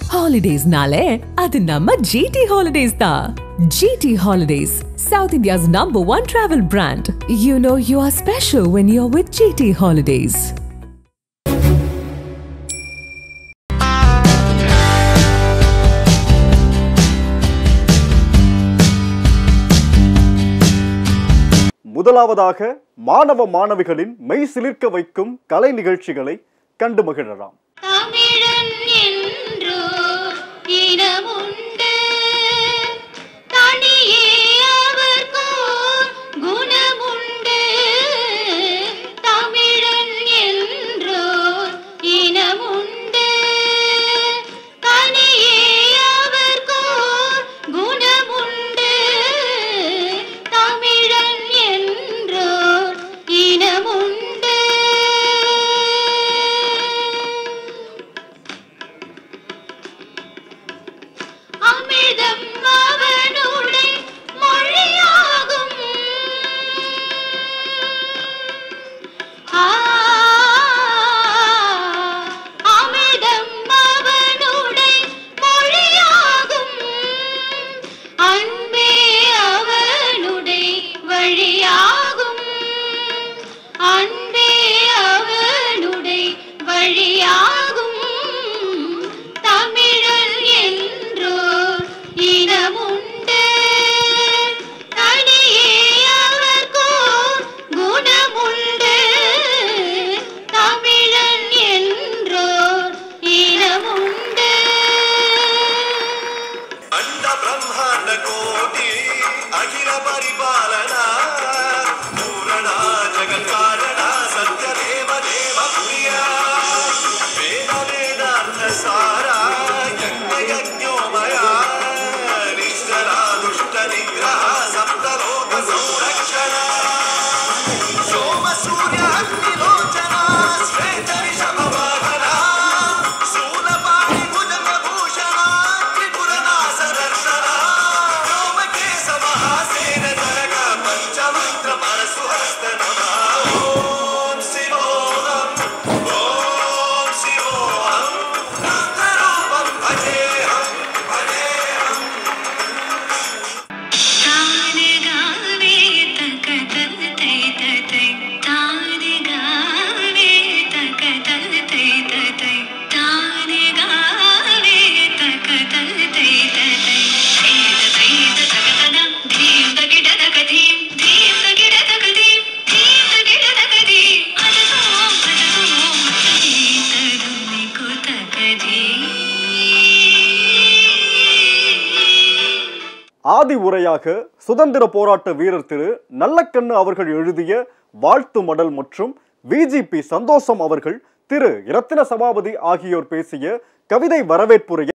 ஹாலிடேஸ்னாலே அது நம்ம ஜிடி ஹாலிடேஸ் தான் GT holidays south India's number one travel brand you know you are special when you are with GT holidays முதலாவதாக மாணவ மாணவிகளின் மெய் சிலிர்க்க வைக்கும் கலை நிகழ்ச்சிகளை கண்டு மகிழலாம் தமிழன் என்றோ இனமுண்டு தனியே அவர்கோர் குணமுண்டு தமிழன் என்றோ இனமுண்டு தனியே அவர்கோர் குணமுண்டு தமிழன் என்றோ இனமுண்டு அமிர்தம் அவனுடைய மொழியாகும் ஆ, அமிர்தம் அவனுடைய மொழியாகும் அன்பே அவனுடைய வழியாகும் அன்பே அவனுடைய வழியாகும் தமிழர் என்றோ இனமுண்டு தனியே அவர்கோ குணமுண்டு தமிழன் என்றோ இனமுண்டு అండ బ్రహ్మాండ కోటి అఖిల పరిపాలన పూరణ జగత్కారణ సత్యదేవ దేవ ప్రియ వేద వేదాంత సార యజ్ఞ యజ్ఞోమయ నిశ్చల దుష్ట నిగ్రహ సప్తలోక సంరక్షణ సోమ సూర్య అగ్నిలోచన శ్వేత రిషభ వాహన శూలపాణి భుజంగ భూషణ త్రిపుర నాశ దర్శన వ్యోమకేశ మహాసేన జనక పంచమంత్ర మనసు హస్త నమ ఓం శివోహం ఓం శివోహం రుద్రరూపం భజేహం భజేహం தானே காவே தக்கதல் தை ததை தானே காவே தக்கதல் தை ததை தானே காவே தக்கதல் தை ததை தீத தைத தகதன தீம் தகிட தகதீம் தீம் தகிட தகதீம் தீம் தகிட தகதீம் அததோம் அததோம் தீதரும் நிகு தகதீம் ஆதி உரையாக சுதந்திர போராட்ட வீரர் திரு நல்லக்கண்ணு அவர்கள் எழுதிய வாழ்த்து மடல் மற்றும் விஜிபி சந்தோஷம் அவர்கள் திரு இரத்தின சபாபதி ஆகியோர் பேசிய கவிதை வரவேற்புரையை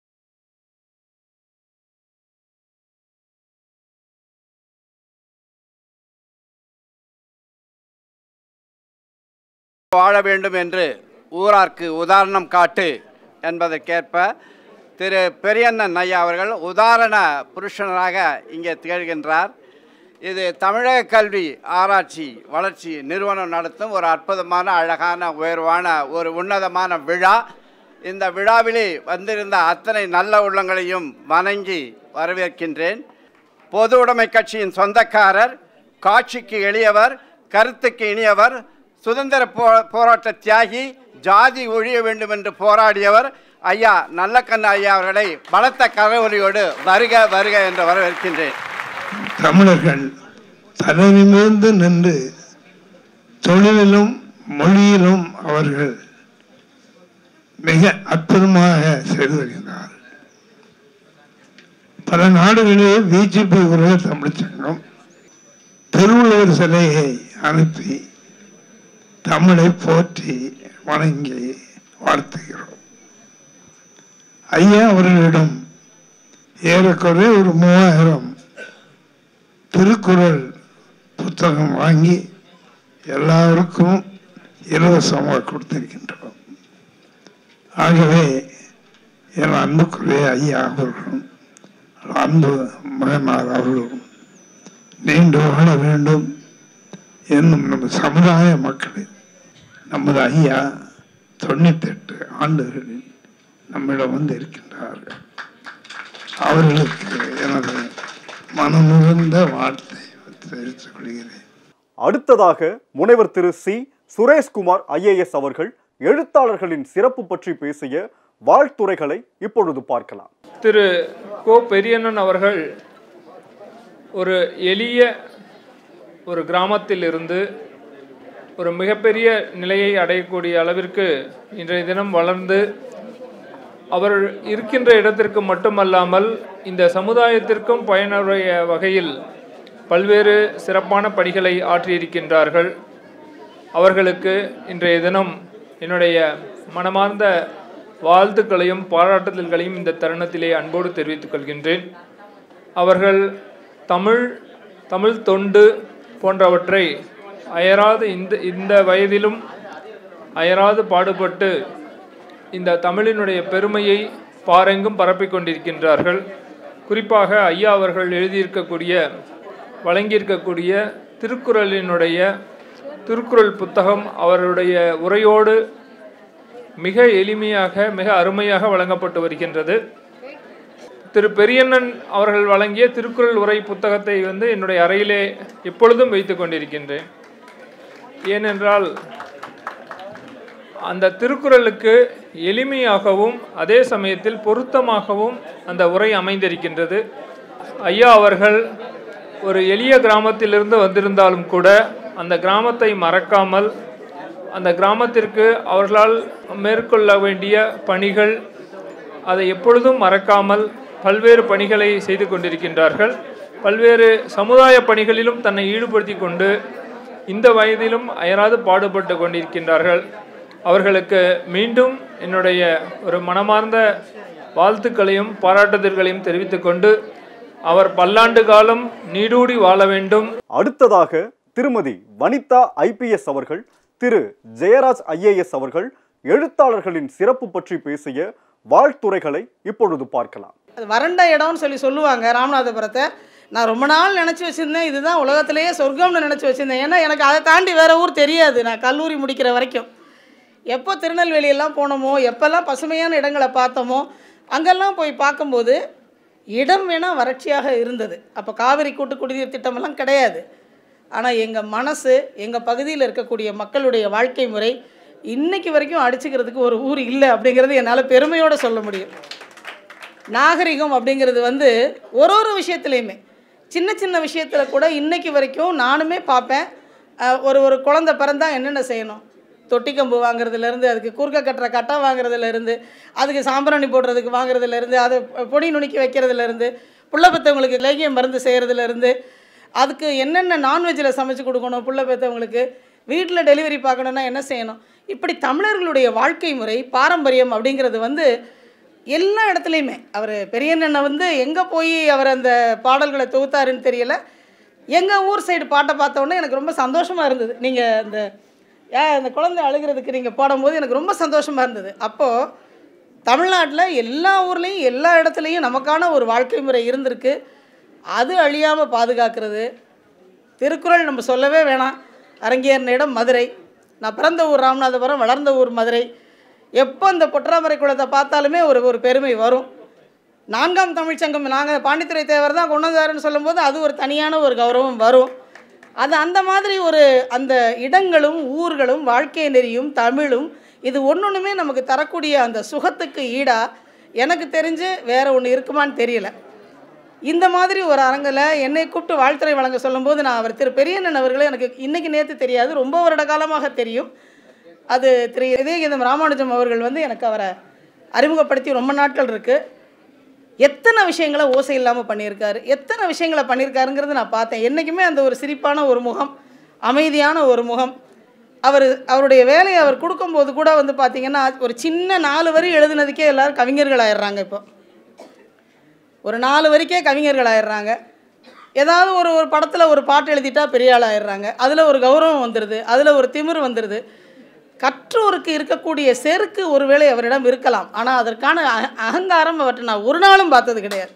வாழ வேண்டும் என்று ஊரார்க்கு உதாரணம் காட்டு என்பதற்கேற்ப திரு பெரியண்ணன் ஐயா அவர்கள் உதாரண புருஷனராக இங்கே திகழ்கின்றார் இது தமிழக கல்வி ஆராய்ச்சி வளர்ச்சி நிறுவனம் நடத்தும் ஒரு அற்புதமான அழகான உயர்வான ஒரு உன்னதமான விழா இந்த விழாவிலே வந்திருந்த அத்தனை நல்ல உள்ளங்களையும் வணங்கி வரவேற்கின்றேன் பொது உடைமை கட்சியின் சொந்தக்காரர் காட்சிக்கு எளியவர் கருத்துக்கு இனியவர் சுதந்திர போ போராட்ட தியாகி ஜாதி ஒழிய வேண்டும் என்று போராடியவர் ஐயா நல்லக்கண்ண ஐயா அவர்களை பலத்த கரவொலியோடு வருக வருக என்று வரவேற்கின்றேன் தமிழர்கள் தலைநிமிர்ந்து நின்று தொழிலிலும் மொழியிலும் அவர்கள் மிக அற்புதமாக செய்து வருகிறார்கள் பல நாடுகளிலே பிஜேபி உலக தமிழ் சங்கம் திருவள்ளுவர் சிலையை அனுப்பி தமிழை போற்றி வணங்கி வாழ்த்துகிறோம் ஐயா அவர்களிடம் ஏறக்குறைய ஒரு மூவாயிரம் திருக்குறள் புத்தகம் வாங்கி எல்லாருக்கும் இலவசமாக கொடுத்திருக்கின்றோம் ஆகவே என் அன்புக்குரிய ஐயா அவர்களும் அன்பு மகனார் அவர்களும் நீண்டு வாழ வேண்டும் என்னும் நம்ம சமுதாய மக்களில் நமது ஐயா தொண்ணூத்தெட்டு ஆண்டுகளில் நம்மிடம் வந்து இருக்கின்றார்கள் அவர்களுக்கு எனது மனமுகந்த வாழ்த்தை தெரிவித்துக் கொள்கிறேன் அடுத்ததாக முனைவர் திரு சி சுரேஷ்குமார் ஐஏஎஸ் அவர்கள் எழுத்தாளர்களின் சிறப்பு பற்றி பேசிய வாழ்த்துரைகளை இப்பொழுது பார்க்கலாம் திரு கோ பெரியண்ணன் அவர்கள் ஒரு எளிய ஒரு கிராமத்தில் இருந்து ஒரு மிகப்பெரிய நிலையை அடையக்கூடிய அளவிற்கு இன்றைய தினம் வளர்ந்து அவர் இருக்கின்ற இடத்திற்கு மட்டுமல்லாமல் இந்த சமுதாயத்திற்கும் பயனுடைய வகையில் பல்வேறு சிறப்பான பணிகளை ஆற்றியிருக்கின்றார்கள் அவர்களுக்கு இன்றைய தினம் என்னுடைய மனமார்ந்த வாழ்த்துக்களையும் பாராட்டுதல்களையும் இந்த தருணத்திலே அன்போடு தெரிவித்துக் கொள்கின்றேன் அவர்கள் தமிழ் தமிழ் தொண்டு போன்றவற்றை அயராது இந்த இந்த வயதிலும் அயராது பாடுபட்டு இந்த தமிழினுடைய பெருமையை பாரெங்கும் பரப்பிக் கொண்டிருக்கின்றார்கள் குறிப்பாக ஐயா அவர்கள் எழுதியிருக்கக்கூடிய வழங்கியிருக்கக்கூடிய திருக்குறளினுடைய திருக்குறள் புத்தகம் அவருடைய உரையோடு மிக எளிமையாக மிக அருமையாக வழங்கப்பட்டு வருகின்றது திரு பெரியண்ணன் அவர்கள் வழங்கிய திருக்குறள் உரை புத்தகத்தை வந்து என்னுடைய அறையிலே எப்பொழுதும் வைத்து கொண்டிருக்கின்றேன் ஏனென்றால் அந்த திருக்குறளுக்கு எளிமையாகவும் அதே சமயத்தில் பொருத்தமாகவும் அந்த உரை அமைந்திருக்கின்றது ஐயா அவர்கள் ஒரு எளிய கிராமத்திலிருந்து வந்திருந்தாலும் கூட அந்த கிராமத்தை மறக்காமல் அந்த கிராமத்திற்கு அவர்களால் மேற்கொள்ள வேண்டிய பணிகள் அதை எப்பொழுதும் மறக்காமல் பல்வேறு பணிகளை செய்து கொண்டிருக்கின்றார்கள் பல்வேறு சமுதாய பணிகளிலும் தன்னை ஈடுபடுத்தி கொண்டு இந்த வயதிலும் அயராது பாடுபட்டு கொண்டிருக்கின்றார்கள் அவர்களுக்கு மீண்டும் என்னுடைய ஒரு மனமார்ந்த வாழ்த்துக்களையும் பாராட்டுதல்களையும் தெரிவித்துக்கொண்டு அவர் பல்லாண்டு காலம் நீடூடி வாழ வேண்டும் அடுத்ததாக திருமதி வனிதா ஐபிஎஸ் அவர்கள் திரு ஜெயராஜ் ஐஏஎஸ் அவர்கள் எழுத்தாளர்களின் சிறப்பு பற்றி பேசிய வாழ்த்துரைகளை இப்பொழுது பார்க்கலாம் அது வறண்ட இடம்னு சொல்லி சொல்லுவாங்க ராமநாதபுரத்தை நான் ரொம்ப நாள் நினச்சி வச்சுருந்தேன் இதுதான் உலகத்திலேயே சொர்க்கம்னு நினச்சி வச்சுருந்தேன் ஏன்னா எனக்கு அதை தாண்டி வேறு ஊர் தெரியாது நான் கல்லூரி முடிக்கிற வரைக்கும் எப்போ திருநெல்வேலியெல்லாம் போனோமோ எப்போல்லாம் பசுமையான இடங்களை பார்த்தோமோ அங்கெல்லாம் போய் பார்க்கும்போது இடம் வேணால் வறட்சியாக இருந்தது அப்போ காவிரி கூட்டு குடிநீர் திட்டமெல்லாம் கிடையாது ஆனால் எங்கள் மனசு எங்கள் பகுதியில் இருக்கக்கூடிய மக்களுடைய வாழ்க்கை முறை இன்னைக்கு வரைக்கும் அடிச்சுக்கிறதுக்கு ஒரு ஊர் இல்லை அப்படிங்கிறது என்னால் பெருமையோடு சொல்ல முடியும் நாகரிகம் அப்படிங்கிறது வந்து ஒரு ஒரு விஷயத்துலையுமே சின்ன சின்ன விஷயத்தில் கூட இன்னைக்கு வரைக்கும் நானுமே பார்ப்பேன் அஹ், ஒரு ஒரு குழந்தை பிறந்தா என்னென்ன செய்யணும் தொட்டி கம்பு வாங்குறதுலேருந்து அதுக்கு குறுக்க கட்டுற கட்டை வாங்குறதுலேருந்து அதுக்கு சாம்பிராணி போடுறதுக்கு வாங்குறதுலேருந்து அதை பொடி நுணுக்கி வைக்கிறதுலேருந்து புள்ள பெற்றவங்களுக்கு லேகியம் மருந்து செய்கிறதுலேருந்து அதுக்கு என்னென்ன நான்வெஜ்ஜில் சமைச்சு கொடுக்கணும் புள்ள பெற்றவங்களுக்கு வீட்டில் டெலிவரி பார்க்கணுன்னா என்ன செய்யணும் இப்படி தமிழர்களுடைய வாழ்க்கை முறை பாரம்பரியம் அப்படிங்கிறது வந்து எல்லா இடத்துலையுமே அவர் பெரியண்ணனை வந்து எங்கே போய் அவர் அந்த பாடல்களை தொகுத்தாருன்னு தெரியல எங்கள் ஊர் சைடு பாட்டை பார்த்த உடனே எனக்கு ரொம்ப சந்தோஷமாக இருந்தது நீங்கள் அந்த ஏ அந்த குழந்தை அழுகிறதுக்கு நீங்கள் பாடும்போது எனக்கு ரொம்ப சந்தோஷமாக இருந்தது அப்போது தமிழ்நாட்டில் எல்லா ஊர்லேயும் எல்லா இடத்துலையும் நமக்கான ஒரு வாழ்க்கை முறை இருந்திருக்கு அது அழியாமல் பாதுகாக்கிறது திருக்குறள் நம்ம சொல்லவே வேணாம் அரங்கேறின இடம் மதுரை நான் பிறந்த ஊர் ராமநாதபுரம் வளர்ந்த ஊர் மதுரை எப்போ அந்த பொற்றாமரை குளத்தை பார்த்தாலுமே ஒரு ஒரு பெருமை வரும் நான்காம் தமிழ்ச்சங்கம் நாங்கள் பாண்டித்துறை தேவர் தான் கொண்டு வந்தாருன்னு சொல்லும்போது அது ஒரு தனியான ஒரு கௌரவம் வரும் அது அந்த மாதிரி ஒரு அந்த இடங்களும் ஊர்களும் வாழ்க்கை நெறியும் தமிழும் இது ஒன்றொன்றுமே நமக்கு தரக்கூடிய அந்த சுகத்துக்கு ஈடாக எனக்கு தெரிஞ்சு வேற ஒன்று இருக்குமான்னு தெரியல இந்த மாதிரி ஒரு அரங்கில் என்னை கூப்பிட்டு வாழ்த்துறை வழங்க சொல்லும்போது நான் அவர் திரு பெரியண்ணன் அவர்களே எனக்கு இன்னைக்கு நேற்று தெரியாது ரொம்ப வருட காலமாக தெரியும் அது திரு இதயகீதம் ராமானுஜம் அவர்கள் வந்து எனக்கு அவரை அறிமுகப்படுத்தி ரொம்ப நாட்கள் இருக்குது எத்தனை விஷயங்களை ஓசை இல்லாமல் பண்ணியிருக்காரு எத்தனை விஷயங்களை பண்ணியிருக்காருங்கிறது நான் பார்த்தேன் என்றைக்குமே அந்த ஒரு சிரிப்பான ஒரு முகம் அமைதியான ஒரு முகம் அவர் அவருடைய வேலையை அவர் கொடுக்கும்போது கூட வந்து பார்த்தீங்கன்னா ஒரு சின்ன நாலு வரி எழுதுனதுக்கே எல்லாரும் கவிஞர்கள் ஆயிடுறாங்க இப்போ ஒரு நாலு வரிக்கே கவிஞர்கள் ஆயிடுறாங்க ஏதாவது ஒரு ஒரு படத்தில் ஒரு பாட்டு எழுதிட்டா பெரிய ஆள் ஆயிடுறாங்க அதில் ஒரு கௌரவம் வந்துடுது அதில் ஒரு திமிர் வந்துடுது கற்றோருக்கு இருக்கக்கூடிய செருக்கு ஒருவேளை அவரிடம் இருக்கலாம் ஆனால் அதற்கான அக- அகங்காரம் அவற்றை நான் ஒரு நாளும் பார்த்தது கிடையாது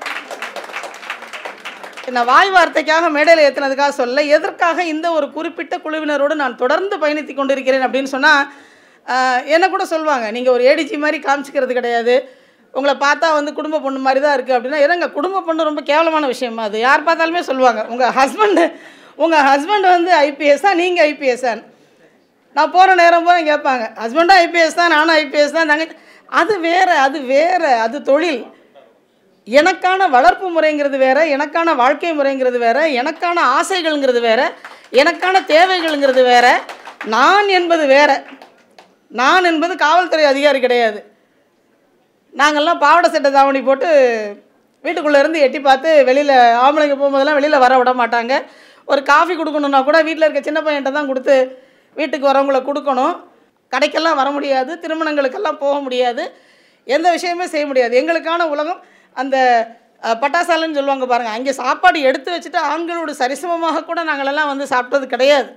நான் வாய் வார்த்தைக்காக மேடையில் ஏற்றினதுக்காக சொல்ல எதற்காக இந்த ஒரு குறிப்பிட்ட குழுவினரோடு நான் தொடர்ந்து பயணித்து கொண்டிருக்கிறேன் அப்படின்னு சொன்னால் ஆஹ் என்ன கூட சொல்லுவாங்க நீங்கள் ஒரு ஏடிஜி மாதிரி காமிச்சிக்கிறது கிடையாது உங்களை பார்த்தா வந்து குடும்ப பொண்ணு மாதிரி தான் இருக்குது அப்படின்னா என்னங்க குடும்ப பொண்ணு ரொம்ப கேவலமான விஷயமா அது யார் பார்த்தாலுமே சொல்லுவாங்க உங்கள் ஹஸ்பண்டு உங்கள் ஹஸ்பண்ட் வந்து ஐபிஎஸ்ஸா நீங்கள் ஐபிஎஸ்ஸா நான் போகிற நேரம் போய் கேட்பாங்க ஹஸ்பண்டும் ஐபிஎஸ் தான் நானும் ஐபிஎஸ் தான் நாங்கள் அது வேற அது வேற அது தொழில் எனக்கான வளர்ப்பு முறைங்கிறது வேற எனக்கான வாழ்க்கை முறைங்கிறது வேற எனக்கான ஆசைகள்ங்கிறது வேற எனக்கான தேவைகள்ங்கிறது வேற நான் என்பது வேற நான் என்பது காவல்துறை அதிகாரி கிடையாது நாங்கள்லாம் பாவாடை சட்டை தாவணி போட்டு வீட்டுக்குள்ளே இருந்து எட்டி பார்த்து வெளியில் ஆம்பளைங்க போகும்போதெல்லாம் வெளியில் வர விட மாட்டாங்க ஒரு காஃபி கொடுக்கணுன்னா கூட வீட்டில் இருக்க சின்ன பையன்கிட்ட தான் கொடுத்து வீட்டுக்கு வரவங்கள கொடுக்கணும் கடைக்கெல்லாம் வர முடியாது திருமணங்களுக்கெல்லாம் போக முடியாது எந்த விஷயமே செய்ய முடியாது எங்களுக்கான உலகம் அந்த அஹ், பட்டாசாலைன்னு சொல்லுவாங்க பாருங்கள் அங்கே சாப்பாடு எடுத்து வச்சுட்டு ஆண்களோடு சரிசமமாக கூட நாங்களெல்லாம் வந்து சாப்பிட்டது கிடையாது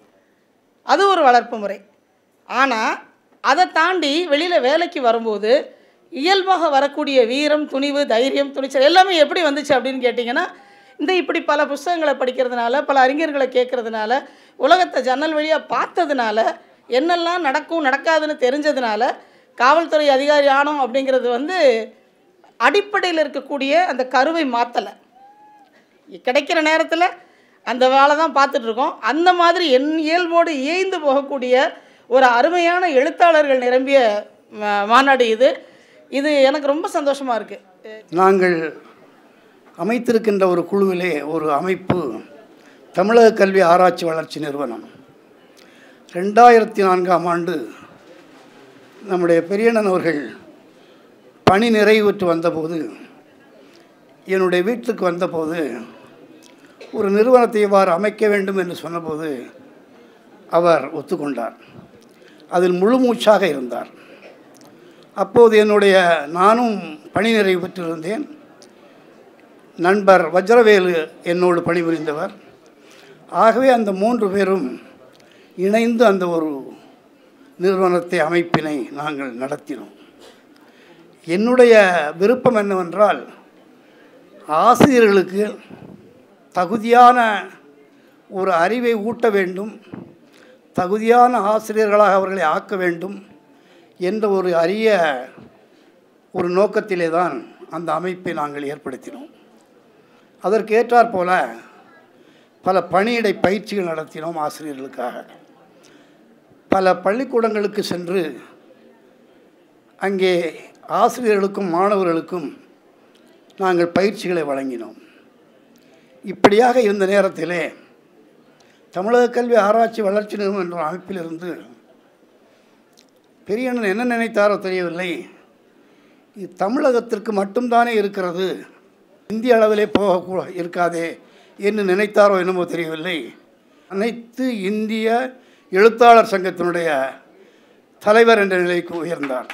அது ஒரு வளர்ப்பு முறை ஆனால் அதை தாண்டி வெளியில் வேலைக்கு வரும்போது இயல்பாக வரக்கூடிய வீரம் துணிவு தைரியம் துணிச்சல் எல்லாமே எப்படி வந்துச்சு அப்படின்னு கேட்டிங்கன்னா இந்த இப்படி பல புஸ்தகங்களை படிக்கிறதுனால பல அறிஞர்களை கேட்கறதுனால உலகத்தை ஜன்னல் வழியாக பார்த்ததுனால என்னெல்லாம் நடக்கும் நடக்காதுன்னு தெரிஞ்சதுனால காவல்துறை அதிகாரி ஆனோம் அப்படிங்கிறது வந்து அடிப்படையில் இருக்கக்கூடிய அந்த கருவை மாற்றலை கிடைக்கிற நேரத்தில் அந்த வேலை தான் பார்த்துட்ருக்கோம் அந்த மாதிரி என் இயல்போடு இயைந்து போகக்கூடிய ஒரு அருமையான எழுத்தாளர்கள் நிரம்பிய மா- மாநாடு இது இது எனக்கு ரொம்ப சந்தோஷமாக இருக்குது நாங்கள் அமைத்திருக்கின்ற ஒரு குழுவிலே ஒரு அமைப்பு தமிழக கல்வி ஆராய்ச்சி வளர்ச்சி நிறுவனம் ரெண்டாயிரத்தி நான்காம் ஆண்டு நம்முடைய பெரியண்ணன் அவர்கள் பணி நிறைவுற்று வந்தபோது என்னுடைய வீட்டுக்கு வந்தபோது ஒரு நிறுவனத்தை இவ்வாறு அமைக்க வேண்டும் என்று சொன்னபோது அவர் ஒத்துக்கொண்டார் அதில் முழு மூச்சாக இருந்தார் அப்போது என்னுடைய நானும் பணி நிறைவு பெற்றிருந்தேன் நண்பர் வஜ்ரவேலு என்னோடு பணிபுரிந்தவர் ஆகவே அந்த மூன்று பேரும் இணைந்து அந்த ஒரு நிறுவனத்தை அமைப்பினை நாங்கள் நடத்தினோம் என்னுடைய விருப்பம் என்னவென்றால் ஆசிரியர்களுக்கு தகுதியான ஒரு அறிவை ஊட்ட வேண்டும் தகுதியான ஆசிரியர்களாக அவர்களை ஆக்க வேண்டும் என்ற ஒரு அரிய ஒரு நோக்கத்திலே தான் அந்த அமைப்பை நாங்கள் ஏற்படுத்தினோம் அதற்கு ஏற்றாற் போல பல பணியிடை பயிற்சிகள் நடத்தினோம் ஆசிரியர்களுக்காக பல பள்ளிக்கூடங்களுக்கு சென்று அங்கே ஆசிரியர்களுக்கும் மாணவர்களுக்கும் நாங்கள் பயிற்சிகளை வழங்கினோம் இப்படியாக இருந்த நேரத்திலே தமிழக கல்வி ஆராய்ச்சி வளர்ச்சி நிறுவனம் என்ற அமைப்பிலிருந்து பெரியண்ணன் என்ன நினைத்தாரோ தெரியவில்லை இது தமிழகத்திற்கு மட்டும்தானே இருக்கிறது இந்திய அளவிலே போக இருக்காதே என்று நினைத்தாரோ என்னமோ தெரியவில்லை அனைத்து இந்திய எழுத்தாளர் சங்கத்தினுடைய தலைவர் என்ற நிலைக்கு உயர்ந்தார்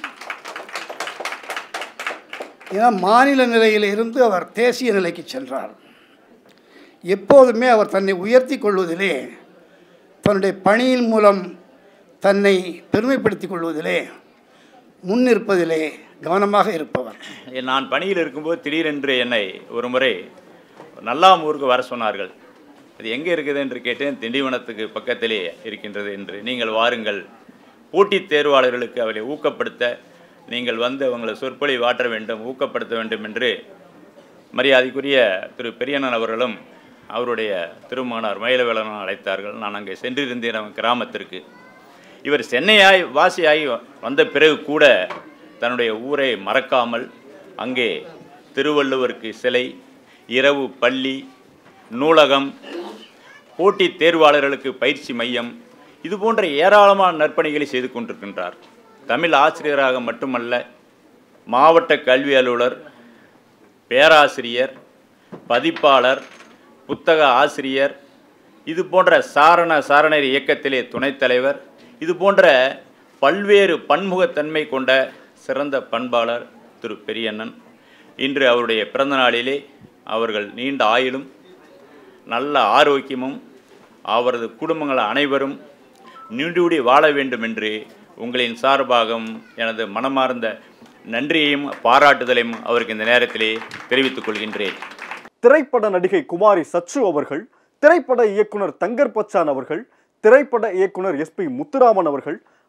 ஏன்னா மாநில நிலையில் இருந்து அவர் தேசிய நிலைக்கு சென்றார் எப்போதுமே அவர் தன்னை உயர்த்தி கொள்வதிலே தன்னுடைய பணியின் மூலம் தன்னை பெருமைப்படுத்திக் கொள்வதிலே முன்னிற்பதிலே கவனமாக இருப்பவர் நான் பணியில் இருக்கும்போது திடீரென்று என்னை ஒரு முறை நல்லாமூருக்கு வர சொன்னார்கள் அது எங்கே இருக்குது என்று கேட்டேன் திண்டிவனத்துக்கு பக்கத்திலே இருக்கின்றது என்று நீங்கள் வாருங்கள் போட்டித் தேர்வாளர்களுக்கு அவரை ஊக்கப்படுத்த நீங்கள் வந்து அவங்களை சொற்பொழிவு ஆற்ற வேண்டும் ஊக்கப்படுத்த வேண்டும் என்று மரியாதைக்குரிய திரு பெரியண்ணன் அவர்களும் அவருடைய திருமகனார் மயிலவேலனும் அழைத்தார்கள் நான் அங்கே சென்றிருந்தேன் அவன் கிராமத்திற்கு இவர் சென்னையாய் வாசியாகி வந்த பிறகு கூட தன்னுடைய ஊரை மறக்காமல் அங்கே திருவள்ளுவருக்கு சிலை இரவு பள்ளி நூலகம் போட்டித் தேர்வாளர்களுக்கு பயிற்சி மையம் இது போன்ற ஏராளமான நற்பணிகளை செய்து கொண்டிருக்கின்றார் தமிழ் ஆசிரியராக மட்டுமல்ல மாவட்ட கல்வி அலுவலர் பேராசிரியர் பதிப்பாளர் புத்தக ஆசிரியர் இது போன்ற சாரண சாரணர் இயக்கத்திலே துணைத் தலைவர் இது போன்ற பல்வேறு பன்முகத்தன்மை கொண்ட சிறந்த பண்பாளர் திரு பெரியண்ணன் இன்று அவருடைய பிறந்த நாளிலே அவர்கள் நீண்ட ஆயுளும் நல்ல ஆரோக்கியமும் அவரது குடும்பங்கள் அனைவரும் நீண்டூடி வாழ வேண்டும் என்று உங்களின் சார்பாகவும் எனது மனமார்ந்த நன்றியையும் பாராட்டுதலையும் அவருக்கு இந்த நேரத்திலே தெரிவித்துக் கொள்கின்றேன் திரைப்பட நடிகை குமாரி சச்சு அவர்கள் திரைப்பட இயக்குனர் தங்கர் பச்சான் அவர்கள் திரைப்பட இயக்குனர் எஸ்பி முத்துராமன் அவர்கள்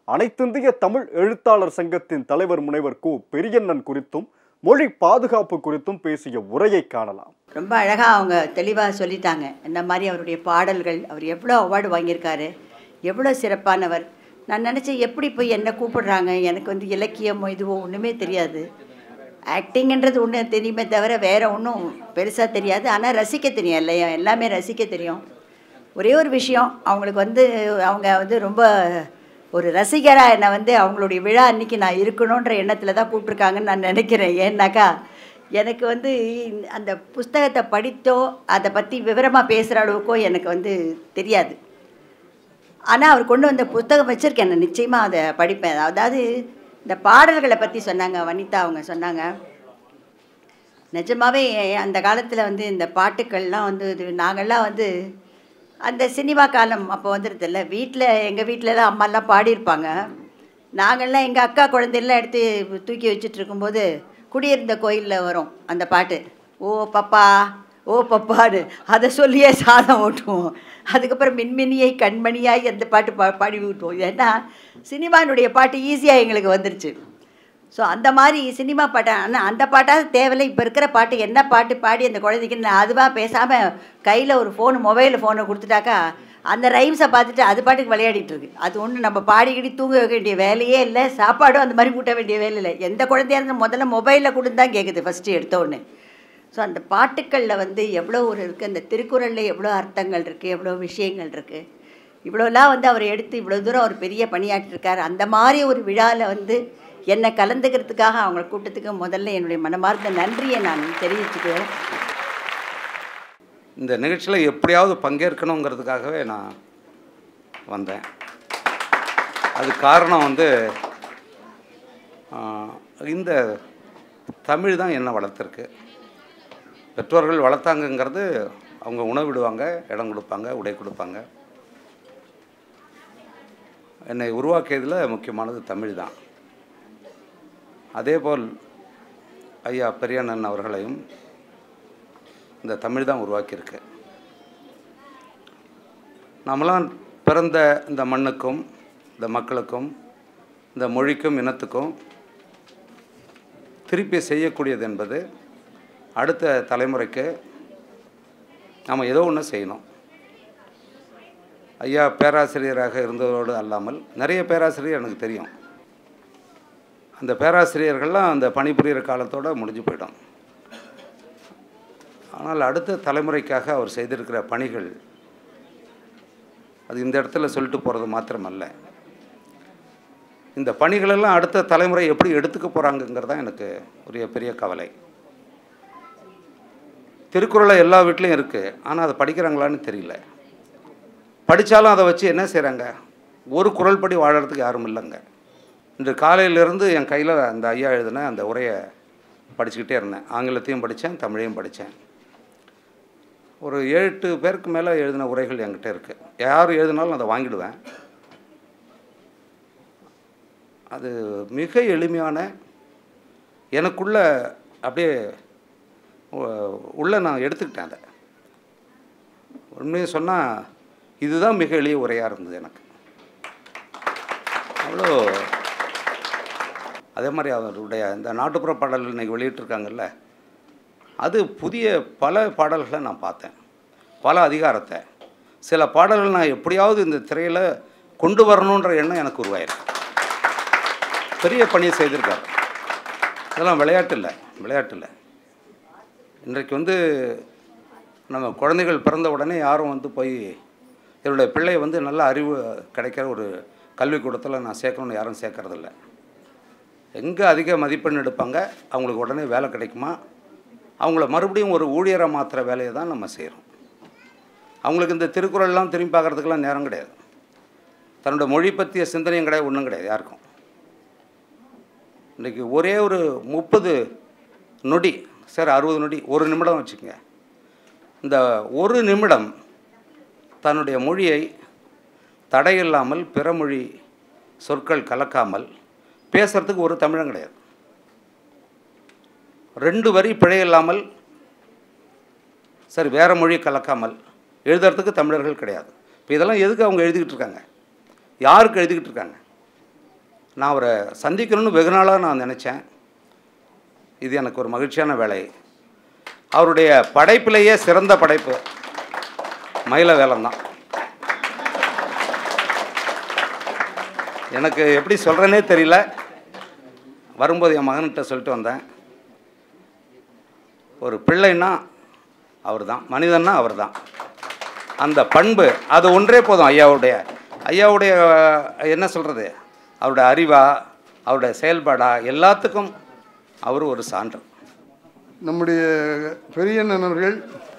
அனைத்திந்திய தமிழ் எழுத்தாளர் சங்கத்தின் தலைவர் முனைவர் கு பெரியண்ணன் குறித்தும் மொழி பாதுகாப்பு குறித்தும் பேசிய உரையை காணலாம் ரொம்ப அழகாக அவங்க தெளிவாக சொல்லிட்டாங்க இந்த மாதிரி அவருடைய பாடல்கள் அவர் எவ்வளோ அவார்டு வாங்கியிருக்காரு எவ்வளோ சிறப்பானவர் நான் நினச்சேன் எப்படி போய் என்ன கூப்பிடுறாங்க எனக்கு வந்து இலக்கியமோ இதுவோ ஒன்றுமே தெரியாது ஆக்டிங்ன்றது ஒன்று தெரியுமே தவிர வேறு ஒன்றும் பெருசாக தெரியாது ஆனால் ரசிக்க தெரியும் இல்லையா எல்லாமே ரசிக்க தெரியும் ஒரே ஒரு விஷயம் அவங்களுக்கு வந்து அவங்க வந்து ரொம்ப ஒரு ரசிகராக என்னை வந்து அவங்களுடைய விழா அன்னைக்கு நான் இருக்கணுன்ற எண்ணத்தில் தான் கூப்பிட்ருக்காங்கன்னு நான் நினைக்கிறேன் ஏன்னாக்கா எனக்கு வந்து இந்த- அந்த புஸ்தகத்தை படித்தோ அதை பற்றி விவரமாக பேசுகிற அளவுக்கோ எனக்கு வந்து தெரியாது ஆனால் அவர் கொண்டு வந்த புத்தகம் வச்சுருக்கேன் நான் நிச்சயமாக அதை படிப்பேன் அதாவது இந்த பாடல்களை பற்றி சொன்னாங்க வனிதா அவங்க சொன்னாங்க நிஜமாவே அந்த காலத்தில் வந்து இந்த பாட்டுக்கள்லாம் வந்து இது நாங்கள்லாம் வந்து அந்த சினிமா காலம் அப்போ வந்துடுதில்ல வீட்டில் எங்கள் வீட்டிலலாம் அம்மாலாம் பாடியிருப்பாங்க நாங்கள்லாம் எங்கள் அக்கா குழந்தையெல்லாம் எடுத்து தூக்கி வச்சுட்டு இருக்கும்போது குடியிருந்த கோயிலில் வரும் அந்த பாட்டு ஓ பப்பா ஓ பப்பான்னு அதை சொல்லியே சாதம் ஓட்டுவோம் அதுக்கப்புறம் மின்மினியை கண்மணியாய் அந்த பாட்டு பா பாடி விட்டுவோம் ஏன்னா சினிமானுடைய பாட்டு ஈஸியாக எங்களுக்கு வந்துருச்சு ஸோ அந்த மாதிரி சினிமா பாட்டை ஆனால் அந்த பாட்டாவது தேவையில்லை இப்போ இருக்கிற பாட்டு என்ன பாட்டு பாடி அந்த குழந்தைக்கு நான் அதுவாக பேசாமல் கையில் ஒரு ஃபோனு மொபைல் ஃபோனை கொடுத்துட்டாக்கா அந்த ரைம்ஸை பார்த்துட்டு அது பாட்டுக்கு விளையாடிட்டு இருக்கு அது ஒன்று நம்ம பாடிக்கிடி தூங்க வைக்க வேண்டிய வேலையே இல்லை சாப்பாடும் அந்த மாதிரி கூட்ட வேண்டிய வேலை இல்லை எந்த குழந்தையா இருந்தாலும் முதல்ல மொபைலில் கொடுத்து தான் கேட்குது ஃபஸ்ட்டு எடுத்த உடனே ஸோ அந்த பாட்டுக்களில் வந்து எவ்வளோ ஒரு இருக்குது அந்த திருக்குறளில் எவ்வளோ அர்த்தங்கள் இருக்குது எவ்வளோ விஷயங்கள் இருக்குது இவ்வளோலாம் வந்து அவர் எடுத்து இவ்வளோ தூரம் அவர் பெரிய பணியாற்றிருக்கார் அந்த மாதிரி ஒரு விழாவில் வந்து என்னை கலந்துக்கிறதுக்காக அவங்க கூட்டத்துக்கு முதல்ல என்னுடைய மனமார்ந்த நன்றியை நான் தெரிவிச்சுக்குவேன் இந்த நிகழ்ச்சியில் எப்படியாவது பங்கேற்கணுங்கிறதுக்காகவே நான் வந்தேன் அது காரணம் வந்து ஆஹ், இந்த தமிழ் தான் என்னை வளர்த்துருக்கு பெற்றோர்கள் வளர்த்தாங்கங்கிறது அவங்க உணவிடுவாங்க இடம் கொடுப்பாங்க உடை கொடுப்பாங்க என்னை உருவாக்கியதில் முக்கியமானது தமிழ் தான் அதேபோல் ஐயா பெரியண்ணன் அவர்களையும் இந்த தமிழ் தான் உருவாக்கியிருக்கு நாமெல்லாம் பிறந்த இந்த மண்ணுக்கும் இந்த மக்களுக்கும் இந்த மொழிக்கும் இனத்துக்கும் திருப்பி செய்யக்கூடியது என்பது அடுத்த தலைமுறைக்கு நாம் ஏதோ ஒன்று செய்யணும் ஐயா பேராசிரியராக இருந்ததோடு அல்லாமல் நிறைய பேராசிரியர் எனக்கு தெரியும் அந்த பேராசிரியர்கள்லாம் அந்த பணிபுரிகிற காலத்தோடு முடிஞ்சு போயிடும் ஆனால் அடுத்த தலைமுறைக்காக அவர் செய்திருக்கிற பணிகள் அது இந்த இடத்துல சொல்லிட்டு போகிறது மாத்திரமல்ல இந்த பணிகளெல்லாம் அடுத்த தலைமுறை எப்படி எடுத்துக்க போகிறாங்கங்கிறது தான் எனக்கு ஒரு பெரிய கவலை திருக்குறளை எல்லா வீட்லேயும் இருக்குது ஆனால் அதை படிக்கிறாங்களான்னு தெரியல படித்தாலும் அதை வச்சு என்ன செய்கிறாங்க ஒரு குரல் படி வாழறதுக்கு யாரும் இல்லைங்க இன்று காலையிலேருந்து என் கையில் அந்த ஐயா எழுதின அந்த உரையை படிச்சுக்கிட்டே இருந்தேன் ஆங்கிலத்தையும் படித்தேன் தமிழையும் படித்தேன் ஒரு ஏழு எட்டு பேருக்கு மேலே எழுதின உரைகள் என்கிட்ட இருக்குது யார் எழுதினாலும் அதை வாங்கிடுவேன் அது மிக எளிமையான எனக்குள்ள அப்படியே உ- உள்ள நான் எடுத்துக்கிட்டேன் அதை உண்மையை சொன்னால் இதுதான் மிக எளிய உரையாக இருந்தது எனக்கு அவ்வளோ அதே மாதிரி அவருடைய இந்த நாட்டுப்புற பாடல்கள் இன்றைக்கி வெளியிட்டிருக்காங்கல்ல அது புதிய பல பாடல்களை நான் பார்த்தேன் பல அதிகாரத்தை சில பாடல்கள் நான் எப்படியாவது இந்த திரையில் கொண்டு வரணுன்ற எண்ணம் எனக்கு உருவாயிருக்கு பெரிய பணியை செய்திருக்காரு இதெல்லாம் விளையாட்டு இல்லை விளையாட்டு இல்லை இன்றைக்கு வந்து நம்ம குழந்தைகள் பிறந்த உடனே யாரும் வந்து போய் என்னுடைய பிள்ளை வந்து நல்ல அறிவு கிடைக்கிற ஒரு கல்விக்கூடத்தில் நான் சேர்க்கணும்னு யாரும் சேர்க்கறதில்ல எங்கே அதிக மதிப்பெண் எடுப்பாங்க அவங்களுக்கு உடனே வேலை கிடைக்குமா அவங்கள மறுபடியும் ஒரு ஊழியரை மாற்றுற வேலையை தான் நம்ம செய்கிறோம் அவங்களுக்கு இந்த திருக்குறள்லாம் திரும்பி பார்க்குறதுக்கெல்லாம் நேரம் கிடையாது தன்னோட மொழி பற்றிய சிந்தனையும் கிடையாது ஒன்றும் கிடையாது யாருக்கும் இன்றைக்கி ஒரே ஒரு முப்பது நொடி சரி அறுபது நொடி ஒரு நிமிடம் வச்சுக்கோங்க இந்த ஒரு நிமிடம் தன்னுடைய மொழியை தடையில்லாமல் பிற மொழி சொற்கள் கலக்காமல் பேசுகிறதுக்கு ஒரு தமிழன் கிடையாது ரெண்டு வரி பிழை இல்லாமல் சரி வேறு மொழி கலக்காமல் எழுதுறதுக்கு தமிழர்கள் கிடையாது இப்போ இதெல்லாம் எதுக்கு அவங்க எழுதிக்கிட்டு இருக்காங்க யாருக்கு எழுதிக்கிட்டு இருக்காங்க நான் அவரை சந்திக்கணும்னு வெகு நாளாக நான் நினச்சேன் இது எனக்கு ஒரு மகிழ்ச்சியான வேலை அவருடைய படைப்பிலேயே சிறந்த படைப்பு மயில வேலம் தான் எனக்கு எப்படி சொல்கிறேனே தெரியல வரும்போது என் மகன்கிட்ட சொல்லிட்டு வந்தேன் ஒரு பிள்ளைன்னா அவர் தான் மனிதன்னா அவர் தான் அந்த பண்பு அது ஒன்றே போதும் ஐயாவுடைய ஐயாவுடைய என்ன சொல்கிறது அவருடைய அறிவா அவருடைய செயல்பாடா எல்லாத்துக்கும் அவர் ஒரு சான்று நம்முடைய பெரியண்ணன் அவர்கள்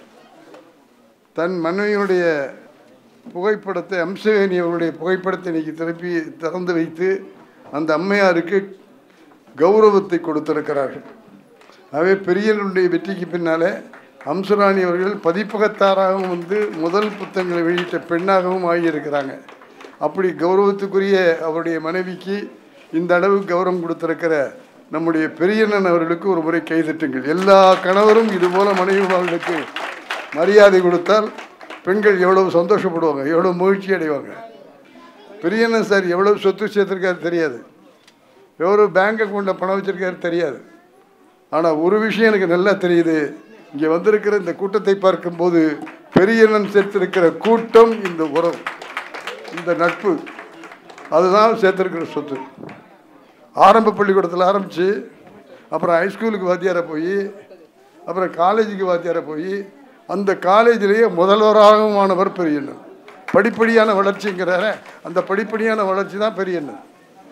தன் மனைவியினுடைய புகைப்படத்தை அம்சவேணி அவருடைய புகைப்படத்தை இன்னைக்கு திருப்பி திறந்து வைத்து அந்த அம்மையாருக்கு கௌரவத்தை கொடுத்திருக்கிறார்கள் ஆகவே பெரியனுடைய வெற்றிக்கு பின்னாலே அம்சராணி அவர்கள் பதிப்பகத்தாராகவும் வந்து முதல் புத்தகங்களை வெளியிட்ட பெண்ணாகவும் ஆகியிருக்கிறாங்க அப்படி கௌரவத்துக்குரிய அவருடைய மனைவிக்கு இந்த அளவு கௌரவம் கொடுத்திருக்கிற நம்முடைய பெரியண்ணன் அவர்களுக்கு ஒரு முறை கைதட்டுங்கள் எல்லா கணவரும் இதுபோல மனைவிமார்களுக்கு மரியாதை கொடுத்தால் பெண்கள் எவ்வளவு சந்தோஷப்படுவாங்க எவ்வளவு மகிழ்ச்சி அடைவாங்க பெரியண்ணன் சார் எவ்வளவு சொத்து சேர்த்துருக்காரு தெரியாது எவ்வளோ பேங்க் அக்கௌண்ட்டில் பணம் வச்சிருக்காரு தெரியாது ஆனால் ஒரு விஷயம் எனக்கு நல்லா தெரியுது இங்கே வந்திருக்கிற இந்த கூட்டத்தை பார்க்கும்போது பெரியண்ணன் சேர்த்திருக்கிற கூட்டம் இந்த உறவு இந்த நட்பு அதுதான் சேர்த்திருக்கிற சொத்து ஆரம்ப பள்ளிக்கூடத்தில் ஆரம்பித்து அப்புறம் ஹைஸ்கூலுக்கு வாத்தியாரை போய் அப்புறம் காலேஜுக்கு வாத்தியாரை போய் அந்த காலேஜிலேயே முதல்வராகவும் ஆனவர் பெரியண்ணன் படிப்படியான வளர்ச்சிங்கிறார அந்த படிப்படியான வளர்ச்சி தான் பெரியண்ணன்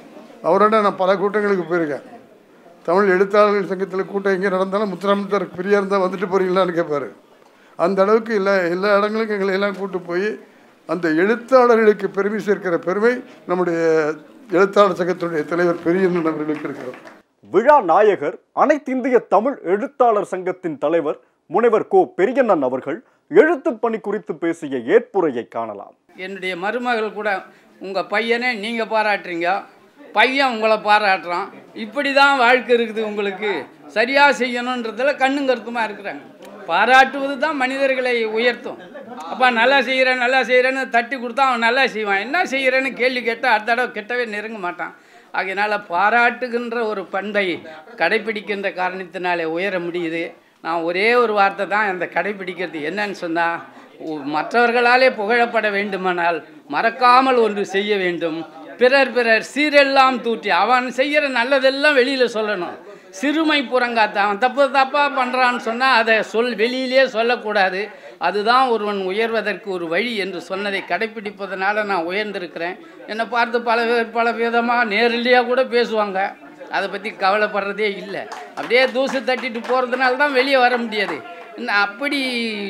அவரோட நான் பல கூட்டங்களுக்கு போயிருக்கேன் தமிழ் எழுத்தாளர்கள் சங்கத்தில் கூட்டம் எங்கே நடந்தாலும் முத்துராமத்தர் பிரியா இருந்தால் வந்துட்டு போகிறீங்களான்னு கேட்பாரு அந்த அளவுக்கு எல்லா எல்லா இடங்களுக்கும் எங்களை எல்லாம் கூட்டு போய் அந்த எழுத்தாளர்களுக்கு பெருமை சேர்க்கிற பெருமை நம்முடைய எழுத்தாளர் சங்கத்தினுடைய தலைவர் பெரியண்ணன் அவர்களுக்கு இருக்கிறது விழா நாயகர் அனைத்திந்திய தமிழ் எழுத்தாளர் சங்கத்தின் தலைவர் முனைவர் கோ பெரியண்ணன் அவர்கள் எழுத்துப் பணி குறித்து பேசிய ஏற்புரையை காணலாம் என்னுடைய மருமகள் கூட உங்கள் பையனே நீங்கள் பாராட்டுறீங்க பையன் உங்களை பாராட்டுறான் இப்படி தான் வாழ்க்கை இருக்குது உங்களுக்கு சரியாக செய்யணுன்றதுல கண்ணும் கருத்துமாக இருக்கிறாங்க பாராட்டுவது தான் மனிதர்களை உயர்த்தும் அப்பா நல்லா செய்கிறேன் நல்லா செய்கிறேன்னு தட்டி கொடுத்தா அவன் நல்லா செய்வான் என்ன செய்கிறேன்னு கேள்வி கேட்டால் அடுத்த தடவை கெட்டவே நெருங்க மாட்டான் ஆகையினால் பாராட்டுகின்ற ஒரு பண்பை கடைபிடிக்கின்ற காரணத்தினாலே உயர முடியுது நான் ஒரே ஒரு வார்த்தை தான் அந்த கடைபிடிக்கிறது என்னன்னு சொன்னால் மற்றவர்களாலே புகழப்பட வேண்டுமானால் மறக்காமல் ஒன்று செய்ய வேண்டும் பிறர் பிறர் சீரெல்லாம் தூற்றி அவன் செய்கிற நல்லதெல்லாம் வெளியில் சொல்லணும் சிறுமை புறங்காத்த அவன் தப்பு தப்பாக பண்ணுறான்னு சொன்னால் அதை சொல் வெளியிலே சொல்லக்கூடாது அதுதான் ஒருவன் உயர்வதற்கு ஒரு வழி என்று சொன்னதை கடைப்பிடிப்பதனால நான் உயர்ந்திருக்கிறேன் என்னை பார்த்து பல பேர் பல விதமாக நேரடியாக கூட பேசுவாங்க அதை பற்றி கவலைப்படுறதே இல்லை அப்படியே தூசு தட்டிட்டு போகிறதுனால தான் வெளியே வர முடியாது இன்னும் அப்படி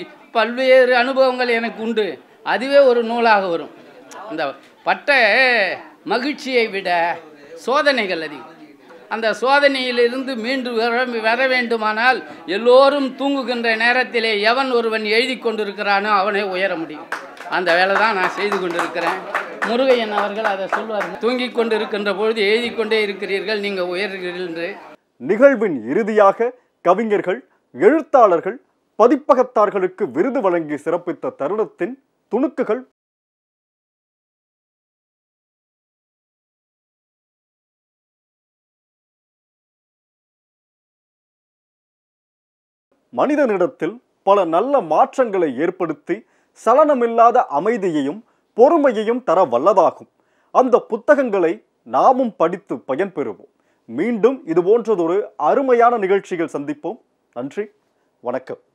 பல்வேறு அனுபவங்கள் எனக்கு உண்டு அதுவே ஒரு நூலாக வரும் அந்த பட்ட மகிழ்ச்சியை விட சோதனைகள் அதிகம் அந்த சோதனையிலிருந்து மீண்டு வர வர வேண்டுமானால் எல்லோரும் தூங்குகின்ற நேரத்திலே எவன் ஒருவன் எழுதி கொண்டிருக்கிறானோ அவனே உயர முடியும் அந்த வேலை தான் நான் செய்து கொண்டிருக்கிறேன் முருகையன் அவர்கள் அதை சொல்வார் தூங்கிக் கொண்டிருக்கின்ற பொழுது எழுதி கொண்டே இருக்கிறீர்கள் நீங்கள் உயர்கிறீர்கள் என்று நிகழ்வின் இறுதியாக கவிஞர்கள் எழுத்தாளர்கள் பதிப்பகத்தார்களுக்கு விருது வழங்கி சிறப்பித்த தருணத்தின் துணுக்குகள் மனிதனிடத்தில் பல நல்ல மாற்றங்களை ஏற்படுத்தி சலனமில்லாத அமைதியையும் பொறுமையையும் தர வல்லதாகும் அந்த புத்தகங்களை நாமும் படித்து பயன்பெறுவோம் மீண்டும் இது போன்றதொரு அருமையான நிகழ்ச்சிகள் சந்திப்போம் நன்றி வணக்கம்